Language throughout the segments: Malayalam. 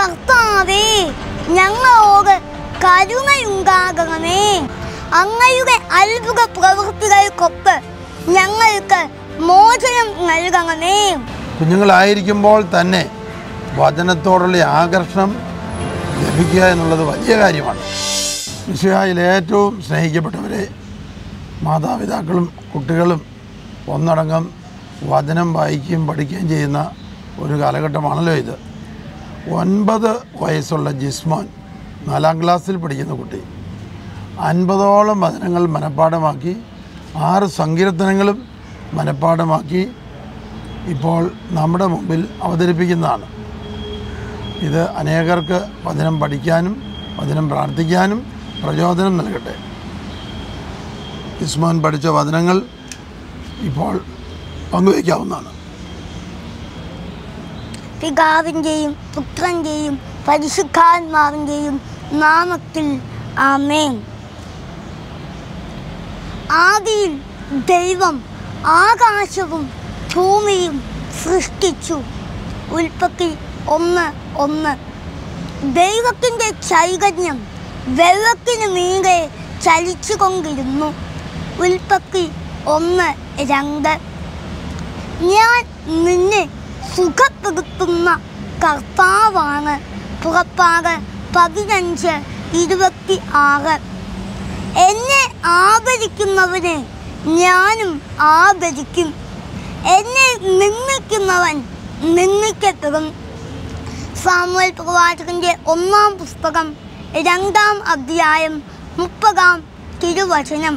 കർത്താവേ ഞങ്ങളോട് കരുണയുണ്ടാകണമേ അങ്ങയുടെ അത്ഭുത പ്രവൃത്തികൾക്കൊപ്പ് ഞങ്ങൾക്ക് മോചനം നൽകണമേ കുഞ്ഞുങ്ങളായിരിക്കുമ്പോൾ തന്നെ വചനത്തോടുള്ള ആകർഷണം ലഭിക്കുക എന്നുള്ളത് വലിയ കാര്യമാണ് വിഷയായിൽ ഏറ്റവും സ്നേഹിക്കപ്പെട്ടവരെ മാതാപിതാക്കളും കുട്ടികളും ഒന്നടങ്കം വചനം വായിക്കുകയും പഠിക്കുകയും ചെയ്യുന്ന ഒരു കാലഘട്ടമാണല്ലോ ഇത് ഒൻപത് വയസ്സുള്ള ജിസ്മോൻ നാലാം ക്ലാസ്സിൽ പഠിക്കുന്ന കുട്ടി അൻപതോളം വചനങ്ങൾ മനഃപ്പാഠമാക്കി ആറ് സങ്കീർത്തനങ്ങളും മനഃപ്പാഠമാക്കി ഇപ്പോൾ നമ്മുടെ മുമ്പിൽ അവതരിപ്പിക്കുന്നതാണ് ഇത് അനേകർക്ക് വചനം പഠിക്കാനും വചനം പ്രാർത്ഥിക്കാനും പ്രചോദനം നൽകട്ടെ ഇസ്മാൻ പഠിച്ച വചനങ്ങൾ ഇപ്പോൾ പങ്കുവയ്ക്കാവുന്നതാണ് പിതാവിൻ്റെയും പുത്രൻ്റെയും പരിശുദ്ധാത്മാവിൻ്റെയും നാമത്തിൽ ആമേൻ ആദിയിൽ ദൈവം ആകാശവും ഭൂമിയും സൃഷ്ടിച്ചു ഉൽപ്പത്തി ഒന്ന് ഒന്ന് ദൈവത്തിൻ്റെ ചൈതന്യം വെള്ളത്തിന് മീതെ ചലിച്ചുകൊണ്ടിരുന്നു ഉൽപ്പത്തി ഒന്ന് രണ്ട് ഞാൻ നിന്നെ സുഖപ്പെടുത്തുന്ന കർത്താവാണ് പുറപ്പാട് പതിനഞ്ച് ഇരുപത്തി ആറ് എന്നെ ആദരിക്കുന്നവനെ ഞാനും ആദരിക്കും എന്നെ നിന്ദിക്കുന്നവൻ നിന്ദിക്കപ്പെടും സാമുവൽ പ്രവാചകന്റെ ഒന്നാം പുസ്തകം രണ്ടാം അധ്യായം മുപ്പതാം തിരുവചനം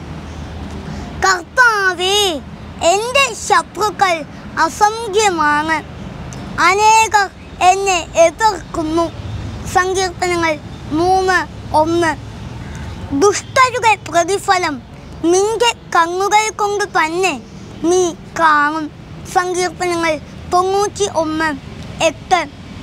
കർത്താവേ എൻ്റെ ശത്രുക്കൾ അസംഖ്യമാണ് അനേകർ എന്നെ എതിർക്കുന്നു സങ്കീർത്തനങ്ങൾ മൂന്ന് ഒന്ന് ദുഷ്ടരുടെ പ്രതിഫലം നിന്റെ കണ്ണുകൾ കൊണ്ട് തന്നെ നീ കാണും സങ്കീർത്തനങ്ങൾ തൊണ്ണൂറ്റി ഒന്ന് എട്ട്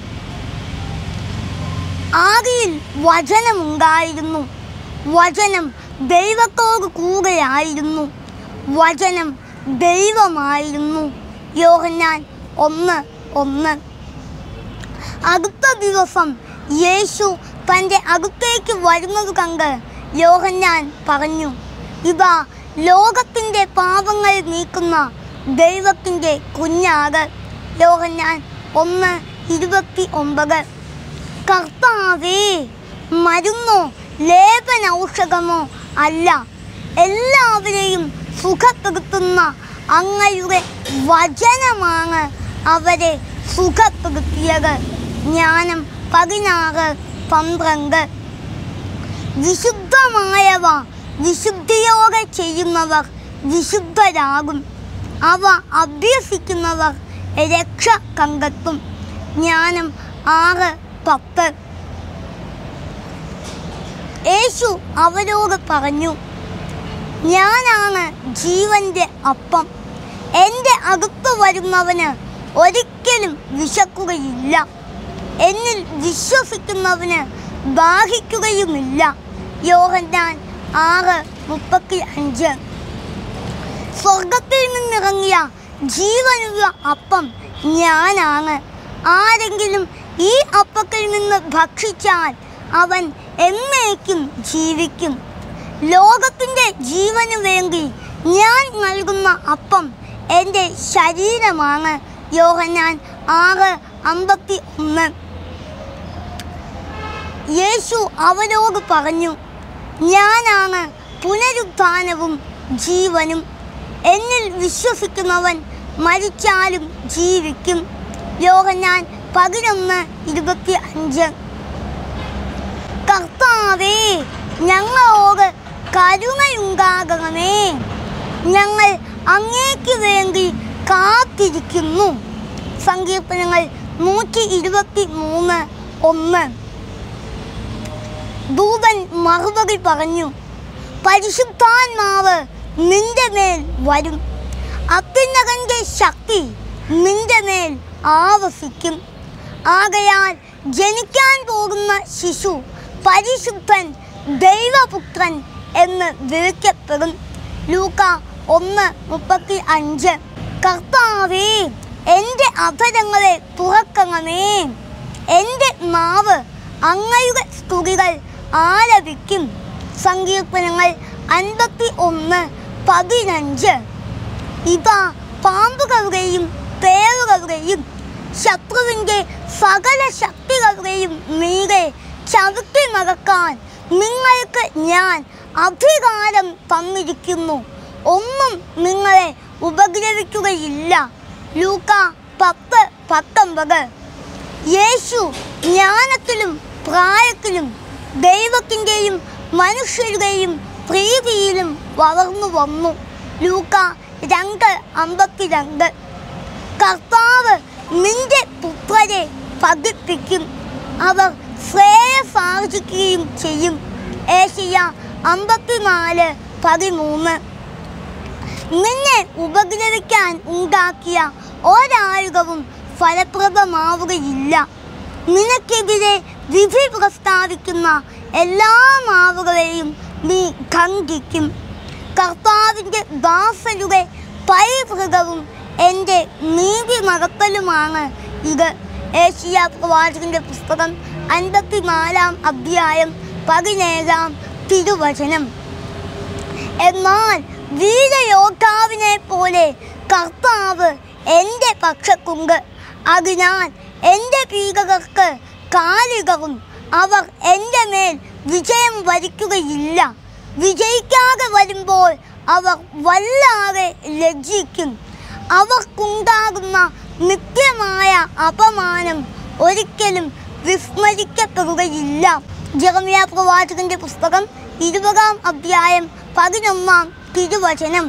ആദിയിൽ വചനമുണ്ടായിരുന്നു വചനം ദൈവത്തോട് കൂടെയായിരുന്നു വചനം ദൈവമായിരുന്നു യോഹന്നാൻ ഒന്ന് ഒന്ന് അടുത്ത ദിവസം യേശു തൻ്റെ അടുത്തേക്ക് വരുന്നത് കണ്ട് യോഹന്നാൻ പറഞ്ഞു ഇതാ ലോകത്തിൻ്റെ പാപങ്ങൾ നീക്കുന്ന ദൈവത്തിൻ്റെ കുഞ്ഞാട് യോഹന്നാൻ ഒന്ന് ഇരുപത്തി ഒമ്പത് കർത്താവേ മരുന്നോ ലേപന ഔഷധമോ അല്ല എല്ലാവരെയും സുഖപ്പെടുത്തുന്ന അങ്ങയുടെ വചനമാണ് അവരെ സുഖപ്പെടുത്തിയത് ജ്ഞാനം പതിനാറ് പന്ത്രണ്ട് വിശുദ്ധമായവ വിശുദ്ധിയോടെ ചെയ്യുന്നവർ വിശുദ്ധരാകും അവ അഭ്യസിക്കുന്നവർ രക്ഷ കണ്ടെത്തും ജ്ഞാനം ആറ് പത്ത് യേശു അവരോട് പറഞ്ഞു ഞാനാണ് ജീവന്റെ അപ്പം എൻ്റെ അടുത്ത് വരുന്നവന് ഒരിക്കലും വിശക്കുകയില്ല എന്നിൽ വിശ്വസിക്കുന്നവന് ദാഹിക്കുകയുമില്ല യോഹന്നാൻ ആറ് മുപ്പത്തി അഞ്ച് സ്വർഗത്തിൽ നിന്നിറങ്ങിയ ജീവനുള്ള അപ്പം ഞാനാണ് ആരെങ്കിലും ഈ അപ്പത്തിൽ നിന്ന് ഭക്ഷിച്ചാൽ അവൻ എന്നേക്കും ജീവിക്കും ലോകത്തിൻ്റെ ജീവന് വേണ്ടി ഞാൻ നൽകുന്ന അപ്പം എൻ്റെ ശരീരമാണ് യോഹന്നാൻ ആറ് അമ്പത്തി ഒന്ന് യേശു അവരോട് പറഞ്ഞു ഞാനാണ് പുനരുത്ഥാനവും ജീവനും എന്നിൽ വിശ്വസിക്കുന്നവൻ മരിച്ചാലും ജീവിക്കും യോഹന്നാൻ പതിനൊന്ന് ഇരുപത്തി അഞ്ച് കർത്താവേ ഞങ്ങളോട് കരുണയുണ്ടാകണമേ ഞങ്ങൾ അങ്ങേക്ക് വേണ്ടി കാത്തിരിക്കുന്നു സങ്കീർത്തനങ്ങൾ നൂറ്റി ഇരുപത്തി മൂന്ന് ഒന്ന് ദൂതൻ മറുപടി പറഞ്ഞു പരിശുദ്ധാത്മാവ് നിന്റെ മേൽ വരും അത്യുന്നതന്റെ ശക്തി നിന്റെ മേൽ ആവസിക്കും ആകയാൽ ജനിക്കാൻ പോകുന്ന ശിശു പരിശുദ്ധൻ ദൈവപുത്രൻ എന്ന് വിളിക്കപ്പെടും ലൂക്ക ഒന്ന് മുപ്പത്തി അഞ്ച് കർത്താവേ എൻ്റെ അധരങ്ങളെ തുറക്കണമേ എൻ്റെ ആത്മാവ് അങ്ങയുടെ സ്തുതികൾ ആലപിക്കും സങ്കീർത്തനങ്ങൾ അൻപത്തി ഒന്ന് പതിനഞ്ച് ഇവ പാമ്പുകളുടെയും പേറുകളുടെയും ശത്രുവിൻ്റെ സകല ശക്തികളുടെയും മീതെ ചവിട്ടി മറക്കാൻ നിങ്ങൾക്ക് ഞാൻ അധികാരം തന്നിരിക്കുന്നു ഒന്നും നിങ്ങളെ ഉപദ്രവിക്കുകയില്ല ലൂക്ക പത്ത് പത്തൊമ്പത് യേശു ജ്ഞാനത്തിലും പ്രായത്തിലും ദൈവത്തിൻ്റെയും മനുഷ്യരുടെയും പ്രീതിയിലും വളർന്നു വന്നു ലൂക്ക രണ്ട് അമ്പത്തിരണ്ട് കർത്താവ് നിന്റെ പുത്രരെ പതിപ്പിക്കും അവർ ശ്രേയസാർജിക്കുകയും ചെയ്യും ഏഷ്യ അമ്പത്തിനാല് പതിമൂന്ന് നിന്നെ ഉപദ്രവിക്കാൻ ഉണ്ടാക്കിയ ഒരായുധവും ഫലപ്രദമാവുകയില്ല നിനക്കെതിരെ വിധി പ്രസ്താവിക്കുന്ന എല്ലാ മാവുകളെയും നീ ഖണ്ഡിക്കും കർത്താവിൻ്റെ ദാസരുടെ പൈതൃകവും എൻ്റെ നീതി നടത്തലുമാണ് ഇത് ഏഷ്യ പ്രവാചകന്റെ പുസ്തകം അൻപത്തിനാലാം അധ്യായം പതിനേഴാം തിരുവചനം എന്നാൽ വീരയോദ്ധാവിനെ പോലെ കർത്താവ് എൻ്റെ പക്ഷക്കുണ്ട് അതിനാൽ എൻ്റെ പീകകർക്ക് കാലികളും അവർ എൻ്റെ മേൽ വിജയം വരിക്കുകയില്ല വിജയിക്കാതെ വരുമ്പോൾ അവർ വല്ലാതെ ലജ്ജിക്കും അവർക്കുണ്ടാകുന്ന നിത്യമായ അപമാനം ഒരിക്കലും വിസ്മരിക്കപ്പെടുകയില്ല ജെറമിയ പ്രവാചകന്റെ പുസ്തകം ഇരുപതാം അധ്യായം പതിനൊന്നാം തിരുവചനം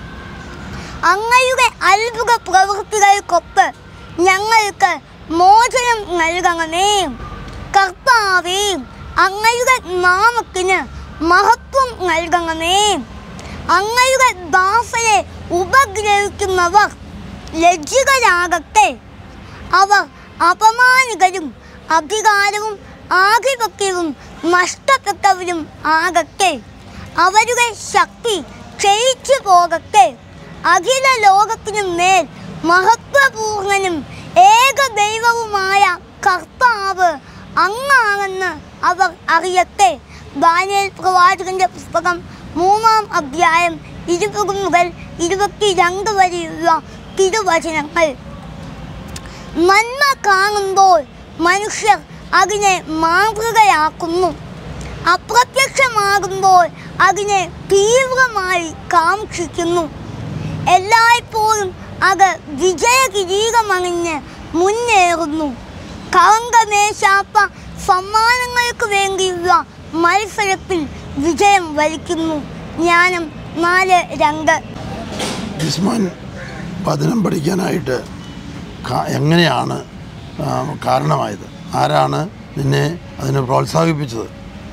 അങ്ങയുടെ അത്ഭുത പ്രവൃത്തികൾക്കൊപ്പ് ഞങ്ങൾക്ക് മോചനം നൽകണമേ കർത്താവേ അങ്ങയുടെ നാമത്തിന് മഹത്വം നൽകണമേ അങ്ങയുടെ ദാസരെ ഉപദ്രവിക്കുന്നവർ ലജ്ജിതരാകട്ടെ അവർ അപമാനികരും അധികാരവും ആധിപത്യവും നഷ്ടപ്പെട്ടവരും ആകട്ടെ അവരുടെ ശക്തി ക്ഷയിച്ചു പോകട്ടെ അഖില ലോകത്തിനും മേൽ മഹത്വപൂർണനും ഏക ദൈവവുമായ കർത്താവ് അങ്ങാണെന്ന് അവർ അറിയട്ടെ ദാനിയേൽ പ്രവാചകന്റെ പുസ്തകം മൂന്നാം അധ്യായം ഇരുപത് മുതൽ ഇരുപത്തിരണ്ട് വരെയുള്ള തിരുവചനങ്ങൾ നന്മ കാണുമ്പോൾ മനുഷ്യർ അതിനെ മാതൃകയാക്കുന്നു അപ്രത്യക്ഷമാകുമ്പോൾ അതിനെ തീവ്രമായി കാക്ഷിക്കുന്നു എല്ലായ്പ്പോഴും അത് വിജയകിരീടമണിഞ്ഞ് മുന്നേറുന്നു കളങ്കമേശാത്ത സമ്മാനങ്ങൾക്ക് വേണ്ടിയുള്ള മത്സരത്തിൽ വിജയം വരിക്കുന്നു ജ്ഞാനം നാല് രണ്ട് ജിസ്മാൻ വചനം പഠിക്കാനായിട്ട് കാ- എങ്ങനെയാണ് ആ, കാരണമായത് ആരാണ് നിന്നെ അതിനെ പ്രോത്സാഹിപ്പിച്ചത്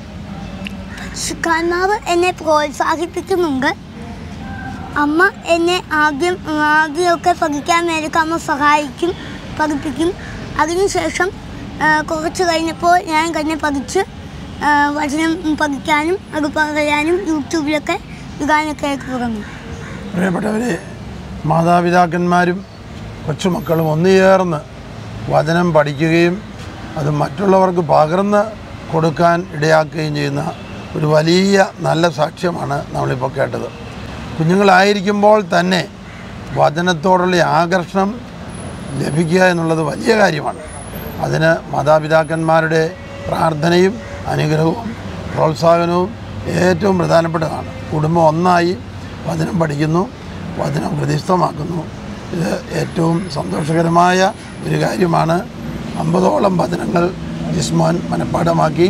കർത്താവ് എന്നെ പ്രോത്സാഹിപ്പിക്കുന്നുണ്ട് അമ്മ എന്നെ ആദ്യം ആദ്യമൊക്കെ പഠിക്കാൻ വേണ്ടിയിട്ട് അമ്മ സഹായിക്കും പഠിപ്പിക്കും അതിനുശേഷം ആ, കുറച്ച് കഴിഞ്ഞപ്പോൾ ഞാൻ തന്നെ പഠിച്ച് ആ, വചനം പഠിക്കാനും അത് പറയാനും യൂട്യൂബിലൊക്കെ ഇടാനൊക്കെ ആയിട്ട് തുടങ്ങി പ്രിയപ്പെട്ടവരെ മാതാപിതാക്കന്മാരും കൊച്ചുമക്കളും ഒന്നുചേർന്ന് വചനം പഠിക്കുകയും അത് മറ്റുള്ളവർക്ക് പകർന്ന് കൊടുക്കാൻ ഇടയാക്കുകയും ചെയ്യുന്ന ഒരു വലിയ നല്ല സാക്ഷ്യമാണ് നമ്മളിപ്പോൾ കേട്ടത് കുഞ്ഞുങ്ങളായിരിക്കുമ്പോൾ തന്നെ വചനത്തോടുള്ള ആകർഷണം ലഭിക്കുക എന്നുള്ളത് വലിയ കാര്യമാണ് അതിന് മാതാപിതാക്കന്മാരുടെ പ്രാർത്ഥനയും അനുഗ്രഹവും പ്രോത്സാഹനവും ഏറ്റവും പ്രധാനപ്പെട്ടതാണ് കുടുംബം ഒന്നായി വചനം പഠിക്കുന്നു വചനം ഹൃദയസ്ഥമാക്കുന്നു ഇത് ഏറ്റവും സന്തോഷകരമായ ഒരു കാര്യമാണ് അമ്പതോളം വചനങ്ങൾ ജിസ്മാൻ മനഃപ്പാഠമാക്കി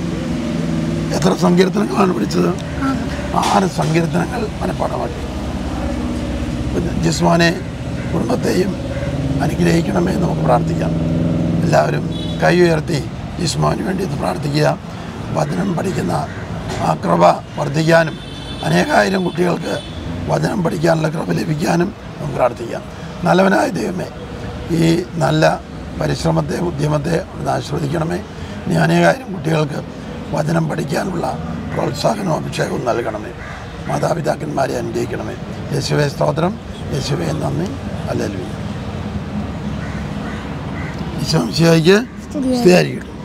എത്ര സങ്കീർത്തനങ്ങളാണ് പഠിച്ചത് ആറ് സങ്കീർത്തനങ്ങൾ മനഃപ്പാഠമാക്കി പിന്നെ ജിസ്മാനെ കുടുംബത്തെയും അനുഗ്രഹിക്കണമേ എന്ന് നമുക്ക് പ്രാർത്ഥിക്കാം എല്ലാവരും കൈ ഉയർത്തി ജിസ്മാന് വേണ്ടി ഒന്ന് പ്രാർത്ഥിക്കുക വചനം പഠിക്കുന്ന ആ കൃപ വർദ്ധിക്കാനും അനേകായിരം കുട്ടികൾക്ക് വചനം പഠിക്കാനുള്ള കൃപ ലഭിക്കാനും നമുക്ക് പ്രാർത്ഥിക്കാം നല്ലവനായ ദൈവമേ ഈ നല്ല പരിശ്രമത്തെ ഉദ്യമത്തെ ഒന്ന് ആശ്രവദിക്കണമേ ഇനി അനേകായിരം കുട്ടികൾക്ക് വചനം പഠിക്കാനുള്ള പ്രോത്സാഹനവും അഭിഷേകവും നൽകണമേ മാതാപിതാക്കന്മാരെ അനുഗ്രഹിക്കണമേ യേശുവെ സ്തോത്രം യേശുവെ നന്ദി അല്ലല്ലോ ഈശോ ശിവായിക്ക് സ്തുതിയായിരിക്കട്ടെ